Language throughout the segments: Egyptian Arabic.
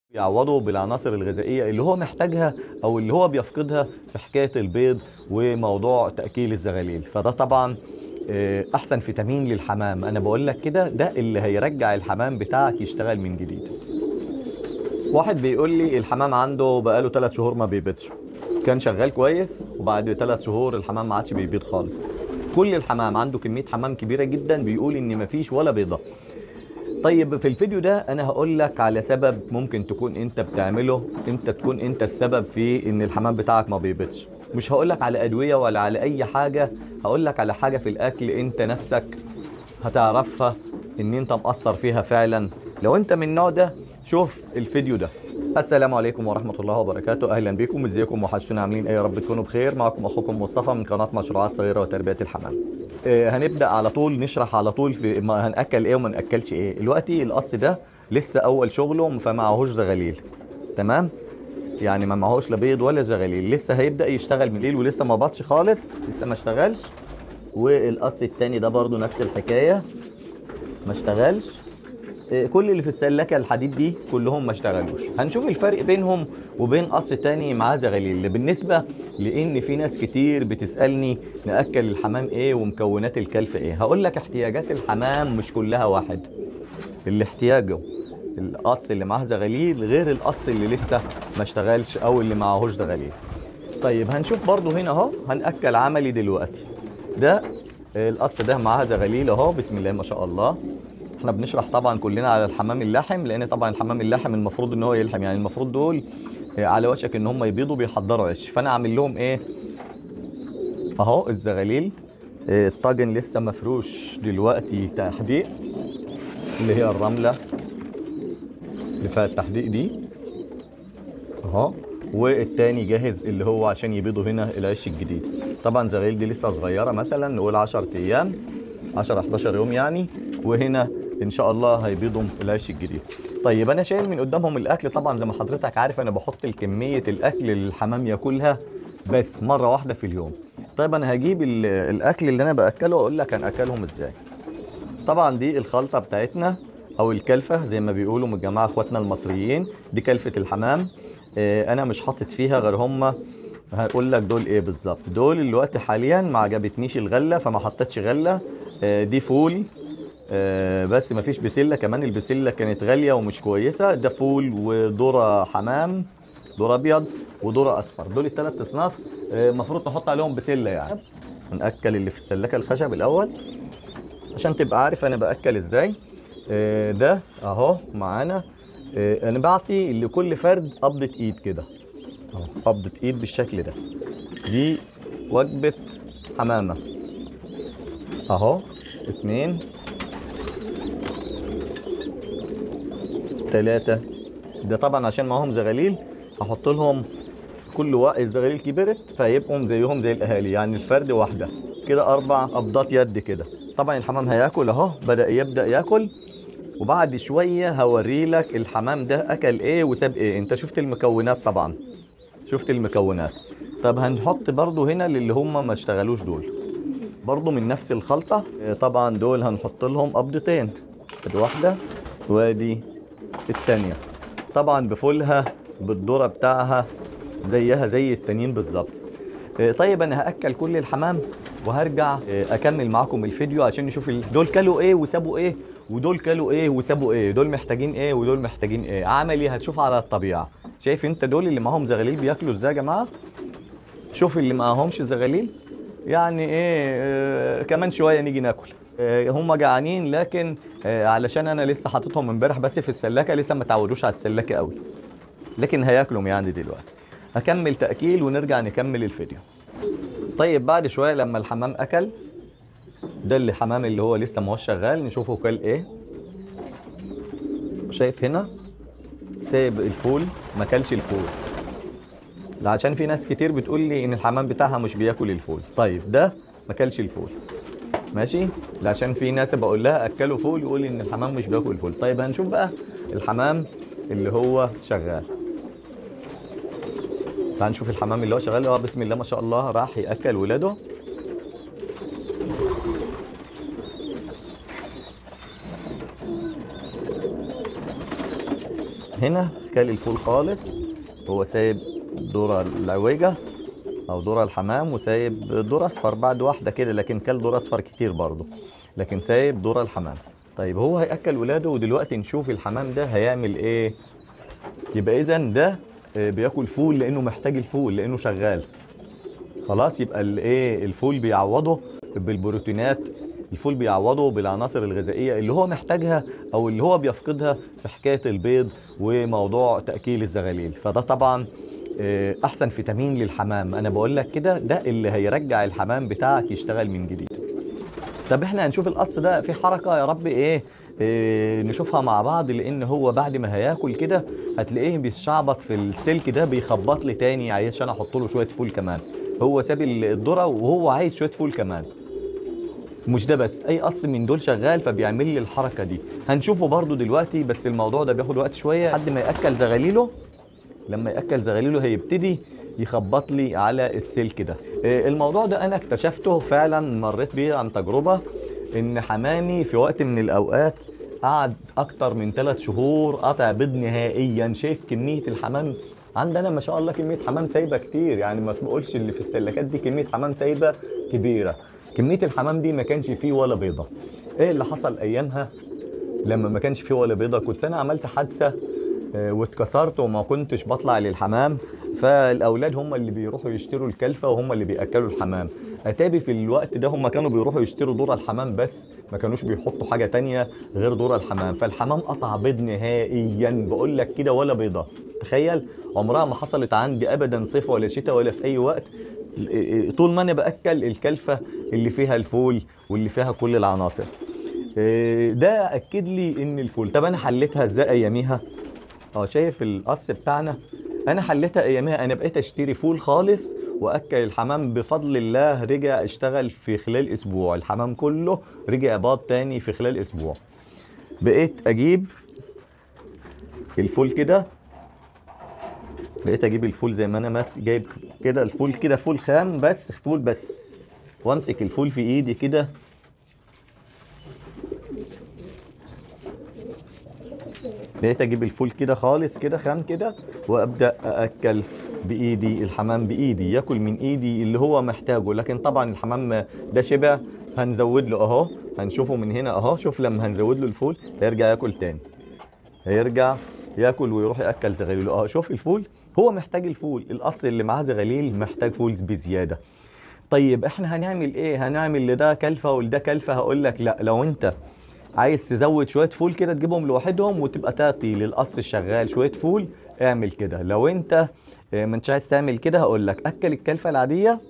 يعوضه بالعناصر الغذائيه اللي هو محتاجها او اللي هو بيفقدها في حكايه البيض وموضوع تاكيل الزغاليل فده طبعا آه، احسن فيتامين للحمام انا بقول لك كده ده اللي هيرجع الحمام بتاعك يشتغل من جديد واحد بيقول لي الحمام عنده بقاله 3 شهور ما بيبيضش كان شغال كويس وبعد 3 شهور الحمام ما عادش بيبيض خالص كل الحمام عنده كميه حمام كبيره جدا بيقول ان مفيش ولا بيضه طيب في الفيديو ده انا هقول لك على سبب ممكن تكون انت بتعمله انت تكون انت السبب في ان الحمام بتاعك ما بيبيضش مش هقول لك على ادويه ولا على اي حاجه هقول لك على حاجه في الاكل انت نفسك هتعرفها ان انت مقصر فيها فعلا لو انت من النوع ده شوف الفيديو ده السلام عليكم ورحمة الله وبركاته أهلا بكم ازيكم وحشتونا عاملين ايه يا رب تكونوا بخير معكم أخوكم مصطفى من قناة مشروعات صغيرة وتربية الحمام آه هنبدأ على طول نشرح على طول في ما هنأكل ايه وما نأكلش ايه دلوقتي القص ده لسه أول شغله فمعهوش زغاليل تمام يعني ما معهوش لا بيض ولا زغاليل لسه هيبدأ يشتغل من الليل ولسه ما بطش خالص لسه ما اشتغلش والقص التاني ده برضو نفس الحكاية ما اشتغلش إيه، كل اللي في السلاكه الحديد دي كلهم ما اشتغلوش هنشوف الفرق بينهم وبين قص تاني معاه زغاليل بالنسبه لان في ناس كتير بتسالني ناكل الحمام ايه ومكونات الكلف ايه هقول لك احتياجات الحمام مش كلها واحد اللي احتياجه القص اللي معاه زغاليل غير القص اللي لسه ما اشتغلش او اللي معهوش زغاليل طيب هنشوف برضو هنا اهو هنأكل عملي دلوقتي ده القص ده معاه زغاليل اهو بسم الله ما شاء الله احنا بنشرح طبعا كلنا على الحمام اللحم لان طبعا الحمام اللحم المفروض ان هو يلحم يعني المفروض دول آه، على وشك ان هم يبيضوا بيحضروا عيش فانا عامل لهم ايه اهو الزغاليل آه، الطاجن لسه مفروش دلوقتي تحديق اللي هي الرمله اللي فيها التحديق دي اهو والتاني جاهز اللي هو عشان يبيضوا هنا العيش الجديد طبعا زغاليل دي لسه صغيره مثلا نقول 10 ايام 10 11 يوم يعني وهنا ان شاء الله هيبيضوا العيش الجديد طيب انا شايل من قدامهم الاكل طبعا زي ما حضرتك عارف انا بحط الكميه الاكل اللي الحمام ياكلها بس مره واحده في اليوم طيب انا هجيب ال- الاكل اللي انا باكله واقول لك هناكلهم ازاي طبعا دي الخلطه بتاعتنا او الكلفه زي ما بيقولوا من الجماعه اخواتنا المصريين دي كلفه الحمام آه، انا مش حاطط فيها غير هم هقول لك دول ايه بالظبط دول الوقت حاليا ما عجبتنيش الغله فما حطيتش غله آه، دي فول آه، بس ما فيش بسله كمان البسله كانت غاليه ومش كويسه ده فول وذره حمام ذره ابيض وذره اصفر دول الثلاث اصناف آه، المفروض نحط عليهم بسله يعني هنأكل اللي في السلاكه الخشب الاول عشان تبقى عارف انا باكل ازاي آه، ده اهو معانا آه، انا بعطي لكل فرد قبضه ايد كده اهو قبضه ايد بالشكل ده دي وجبه حمامه اهو اتنين تلاتة ده طبعا عشان معاهم زغاليل هحط لهم كل وقت الزغاليل كبرت فيبقوا زيهم زي الاهالي يعني الفرد واحده كده اربع قبضات يد كده طبعا الحمام هياكل اهو بدا يبدا ياكل وبعد شويه هوري لك الحمام ده اكل ايه وساب ايه انت شفت المكونات طبعا شفت المكونات طب هنحط برضو هنا للي هم ما اشتغلوش دول برضو من نفس الخلطه آه، طبعا دول هنحط لهم قبضتين ادي واحده وادي الثانيه طبعا بفولها بالذره بتاعها زيها زي التانيين بالظبط آه، طيب انا هاكل كل الحمام وهرجع آه، اكمل معاكم الفيديو عشان نشوف ال- دول كلوا ايه وسابوا ايه ودول كلوا ايه وسابوا ايه دول محتاجين ايه ودول محتاجين ايه عملي هتشوف على الطبيعه شايف انت دول اللي معاهم زغاليل بياكلوا ازاي يا جماعه شوف اللي معاهمش زغاليل يعني ايه آه كمان شويه نيجي ناكل آه هم جعانين لكن آه علشان انا لسه حاططهم امبارح بس في السلاكه لسه ما تعودوش على السلاكه قوي لكن هياكلهم يعني دلوقتي هكمل تاكيل ونرجع نكمل الفيديو طيب بعد شويه لما الحمام اكل ده اللي حمام اللي هو لسه ما هوش شغال نشوفه كل ايه شايف هنا سايب الفول ما كلش الفول ده عشان في ناس كتير بتقول لي ان الحمام بتاعها مش بياكل الفول طيب ده ما كلش الفول ماشي ده عشان في ناس بقول لها اكلوا فول يقول لي ان الحمام مش بياكل الفول طيب هنشوف بقى الحمام اللي هو شغال تعال نشوف الحمام اللي هو شغال اه بسم الله ما شاء الله راح ياكل ولاده هنا كل الفول خالص هو سايب ذره العويجه او ذره الحمام وسايب ذره اصفر بعد واحده كده لكن كل ذره اصفر كتير برضه لكن سايب ذره الحمام طيب هو هياكل ولاده ودلوقتي نشوف الحمام ده هيعمل ايه يبقى اذا ده آه، بياكل فول لانه محتاج الفول لانه شغال خلاص يبقى الايه الفول بيعوضه بالبروتينات الفول بيعوضه بالعناصر الغذائيه اللي هو محتاجها او اللي هو بيفقدها في حكايه البيض وموضوع تاكيل الزغاليل فده طبعا آه، احسن فيتامين للحمام انا بقول لك كده ده اللي هيرجع الحمام بتاعك يشتغل من جديد طب احنا هنشوف القص ده في حركه يا رب ايه, إيه نشوفها مع بعض لان هو بعد ما هياكل كده هتلاقيه بيشعبط في السلك ده بيخبط لي تاني عشان احط له شويه فول كمان هو ساب الذره وهو عايز شويه فول كمان مش ده بس اي قص من دول شغال فبيعمل لي الحركه دي هنشوفه برضو دلوقتي بس الموضوع ده بياخد وقت شويه لحد ما ياكل زغاليله لما ياكل زغاليله هيبتدي يخبط لي على السلك ده إيه، الموضوع ده انا اكتشفته فعلا مريت بيه عن تجربه ان حمامي في وقت من الاوقات قعد اكتر من ثلاث شهور قطع بيض نهائيا شايف كميه الحمام عندنا ما شاء الله كميه حمام سايبه كتير يعني ما تقولش اللي في السلكات دي كميه حمام سايبه كبيره كميه الحمام دي ما كانش فيه ولا بيضه ايه اللي حصل ايامها لما ما كانش فيه ولا بيضه كنت انا عملت حادثه آه، واتكسرت وما كنتش بطلع للحمام فالاولاد هم اللي بيروحوا يشتروا الكلفه وهم اللي بياكلوا الحمام اتابي في الوقت ده هم كانوا بيروحوا يشتروا ذره الحمام بس ما كانوش بيحطوا حاجه تانية غير ذره الحمام فالحمام قطع بيض نهائيا بقول لك كده ولا بيضه تخيل عمرها ما حصلت عندي ابدا صيف ولا شتاء ولا في اي وقت طول ما انا باكل الكلفه اللي فيها الفول واللي فيها كل العناصر إيه، ده اكد لي ان الفول طب انا حليتها ازاي اياميها اه شايف القص بتاعنا انا حليتها اياميها انا بقيت اشتري فول خالص واكل الحمام بفضل الله رجع اشتغل في خلال اسبوع الحمام كله رجع باض تاني في خلال اسبوع بقيت اجيب الفول كده بقيت اجيب الفول زي ما انا ماس جايب كده الفول كده فول خام بس فول بس وامسك الفول في ايدي كده بقيت اجيب الفول كده خالص كده خام كده وابدا ااكل بايدي الحمام بايدي ياكل من ايدي اللي هو محتاجه لكن طبعا الحمام ده شبع هنزود له اهو هنشوفه من هنا اهو شوف لما هنزود له الفول هيرجع ياكل تاني هيرجع ياكل ويروح ياكل زغاليل اهو شوف الفول هو محتاج الفول الاصل اللي معاه زغاليل محتاج فول بزياده طيب احنا هنعمل ايه هنعمل لده كلفه ولده كلفه هقول لك لا لو انت عايز تزود شويه فول كده تجيبهم لوحدهم وتبقى تعطي للقص الشغال شويه فول اعمل كده لو انت آه، ما انتش عايز تعمل كده هقول لك اكل الكلفه العاديه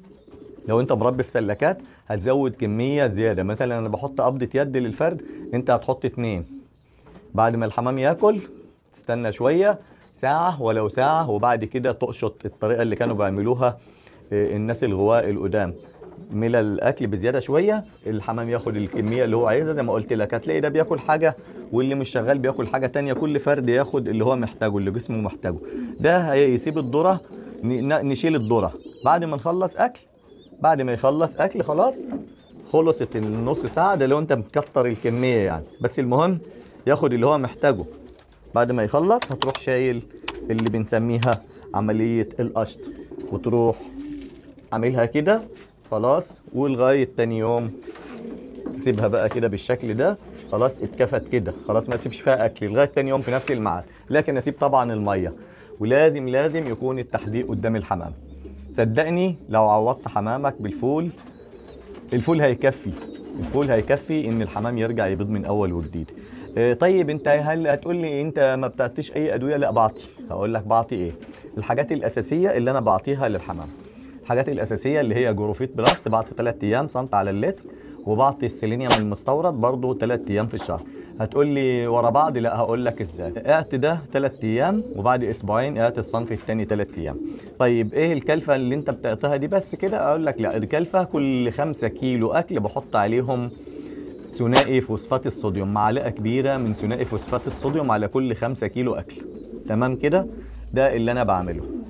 لو انت مربي في سلكات هتزود كميه زياده مثلا انا بحط قبضه يد للفرد انت هتحط اتنين بعد ما الحمام ياكل تستنى شويه ساعه ولو ساعه وبعد كده تقشط الطريقه اللي كانوا بيعملوها آه، الناس الغواء القدام ملى الاكل بزياده شويه الحمام ياخد الكميه اللي هو عايزها زي ما قلت لك هتلاقي ده بياكل حاجه واللي مش شغال بياكل حاجه تانية كل فرد ياخد اللي هو محتاجه اللي جسمه محتاجه ده هيسيب الذره ن- نشيل الذره بعد ما نخلص اكل بعد ما يخلص اكل خلاص خلصت النص ساعه ده لو انت مكتر الكميه يعني بس المهم ياخد اللي هو محتاجه بعد ما يخلص هتروح شايل اللي بنسميها عمليه القشط وتروح عاملها كده خلاص ولغايه تاني يوم تسيبها بقى كده بالشكل ده خلاص اتكفت كده خلاص ما تسيبش فيها اكل لغايه تاني يوم في نفس الميعاد لكن اسيب طبعا الميه ولازم لازم يكون التحديق قدام الحمام صدقني لو عوضت حمامك بالفول الفول هيكفي الفول هيكفي ان الحمام يرجع يبيض من اول وجديد آه، طيب انت هل هتقول لي انت ما بتعطيش اي ادويه لا بعطي هقول لك بعطي ايه الحاجات الاساسيه اللي انا بعطيها للحمام الحاجات الاساسيه اللي هي جروفيت بلس بعطي 3 ايام سنت على اللتر وبعطي السيلينيوم المستورد برضه 3 ايام في الشهر هتقول لي ورا بعض لا هقول لك ازاي اعت ده 3 ايام وبعد اسبوعين اعت الصنف الثاني 3 ايام طيب ايه الكلفه اللي انت بتعطيها دي بس كده اقول لك لا دي كلفه كل 5 كيلو اكل بحط عليهم ثنائي فوسفات الصوديوم معلقه كبيره من ثنائي فوسفات الصوديوم على كل 5 كيلو اكل تمام كده ده اللي انا بعمله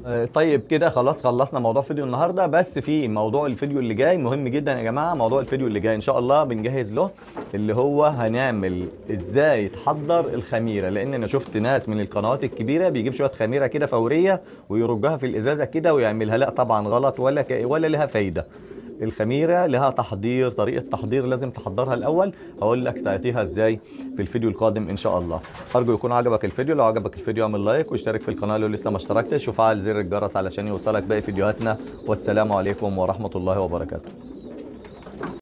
آه، طيب كده خلاص خلصنا موضوع فيديو النهارده بس في موضوع الفيديو اللي جاي مهم جدا يا جماعه موضوع الفيديو اللي جاي ان شاء الله بنجهز له اللي هو هنعمل ازاي تحضر الخميره لان انا شفت ناس من القنوات الكبيره بيجيب شويه خميره كده فوريه ويرجها في الازازه كده ويعملها لا طبعا غلط ولا ك... ولا لها فايده الخميره لها تحضير طريقه تحضير لازم تحضرها الاول هقول لك تعطيها ازاي في الفيديو القادم ان شاء الله ارجو يكون عجبك الفيديو لو عجبك الفيديو اعمل لايك واشترك في القناه لو لسه ما اشتركتش وفعل زر الجرس علشان يوصلك باقي فيديوهاتنا والسلام عليكم ورحمه الله وبركاته